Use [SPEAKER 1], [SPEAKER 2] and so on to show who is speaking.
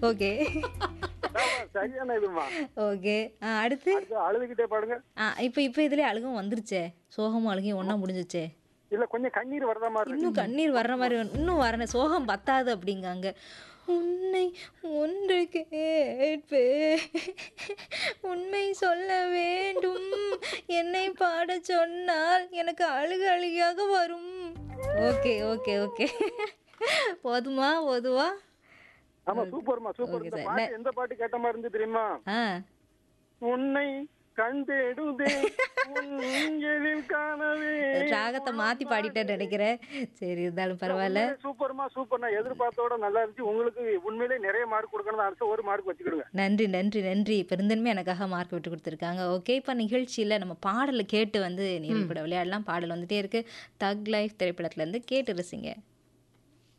[SPEAKER 1] Okay
[SPEAKER 2] ஆமா, சரியான இதுமா
[SPEAKER 1] ஓகே ஆ அடுத்து
[SPEAKER 2] அடுத்து அழுதுகிட்டே பாடுங்க
[SPEAKER 1] ஆ இப்போ இப்போ இதுலயே அழுகும் வந்துருச்சே சோகமும் அழுகையும் ஒன்றா முடிஞ்சிச்சே
[SPEAKER 2] இல்ல கொஞ்சம் கண்ணீர் வரதா மாதிரி இருக்கு.
[SPEAKER 1] இன்னும் கண்ணீர் வர்ற மாதிரி வேணும். இன்னும் வரணும் சோகம் பத்தாது அப்படிங்காங்க உன்னை ஒன்று கேட்பே உண்மை சொல்ல வேண்டும் என்னை பாட சொன்னால் எனக்கு அழுக அழுகையாக வரும் ஓகே ஓகே ஓகே போதுமா போதுவா
[SPEAKER 2] ஆமா சூப்பர்மா சூப்பர்
[SPEAKER 1] Okay,
[SPEAKER 2] இந்த
[SPEAKER 1] sir.
[SPEAKER 2] பாட்டு எந்த பாட்டு கேட்ட மாதிரி இருந்து தெரியுமா
[SPEAKER 1] ஆ
[SPEAKER 2] உன்னை கண்டேடுதே உன் எழில் காணவே
[SPEAKER 1] ராகத்தை மாத்தி பாடிட்டேன்னு நினைக்கிறேன் சரி இருந்தாலும் பரவாயில்ல
[SPEAKER 2] உண்மையிலே சூப்பர்மா சூப்பர் நான் எதிர்பார்த்தோட நல்லா இருந்துச்சு உங்களுக்கு உண்மையிலே நிறைய மார்க் கொடுக்கணும் அடுத்த ஒரு மார்க் வச்சுக்கிடுங்க
[SPEAKER 1] நன்றி நன்றி நன்றி பெருந்தன்மை எனக்காக மார்க் விட்டு கொடுத்துருக்காங்க ஓகே இப்போ நிகழ்ச்சியில் நம்ம பாடலை கேட்டு வந்து நீங்கள் கூட விளையாடலாம் பாடல் வந்துட்டே இருக்கு தக் லைஃப் திரைப்படத்துலேருந்து கேட்டு ரசிங்க